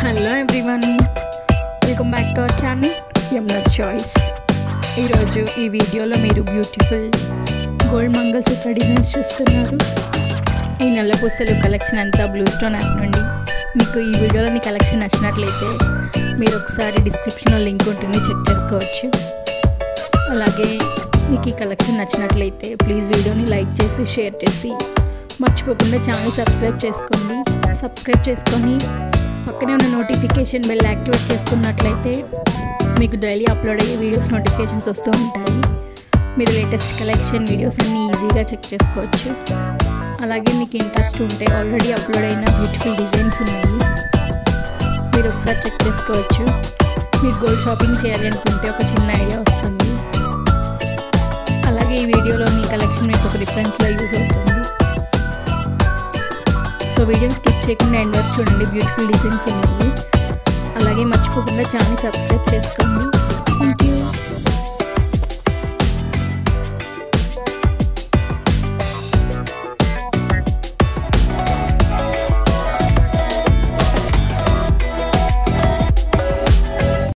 hello everyone welcome back to our channel Yamuna's choice ఈరోజు ఈ వీడియోలో మీరు బ్యూటిఫుల్ గోల్డ్ మంగళసూత్ర డిజైన్స్ చూస్తున్నారు ఈ నల్ల పుస్తలు కలెక్షన్ అంతా బ్లూ స్టోన్ యాప్ నుండి మీకు ఈ వీడియోలోని కలెక్షన్ నచ్చినట్లయితే మీరు ఒకసారి డిస్క్రిప్షన్లో లింక్ ఉంటుంది చెక్ చేసుకోవచ్చు అలాగే మీకు ఈ కలెక్షన్ నచ్చినట్లయితే ప్లీజ్ వీడియోని లైక్ చేసి షేర్ చేసి మర్చిపోకుండా ఛానల్ సబ్స్క్రైబ్ చేసుకోండి సబ్స్క్రైబ్ చేసుకొని పక్కనే ఉన్న నోటిఫికేషన్ బెల్ యాక్టివేట్ చేసుకున్నట్లయితే మీకు డైలీ అప్లోడ్ అయ్యే వీడియోస్ నోటిఫికేషన్స్ వస్తూ ఉంటాయి మీరు లేటెస్ట్ కలెక్షన్ వీడియోస్ అన్నీ ఈజీగా చెక్ చేసుకోవచ్చు అలాగే మీకు ఇంట్రెస్ట్ ఉంటే ఆల్రెడీ అప్లోడ్ అయిన బ్యూటిఫుల్ డిజైన్స్ ఉన్నాయి మీరు ఒకసారి చెక్ చేసుకోవచ్చు మీరు గోల్డ్ షాపింగ్ చేయాలి అనుకుంటే ఒక చిన్న ఐడియా వస్తుంది అలాగే ఈ వీడియోలో మీ కలెక్షన్ మీకు ఒక రిఫరెన్స్లో యూజ్ అవుతుంది సో వీడియోని స్కిప్ చేయకుండా ఎండ్ వరకు చూడండి బ్యూటిఫుల్ డిజైన్స్ ఉన్నాయి అలాగే మర్చిపోకుండా ఛానల్ సబ్స్క్రైబ్ చేసుకోండి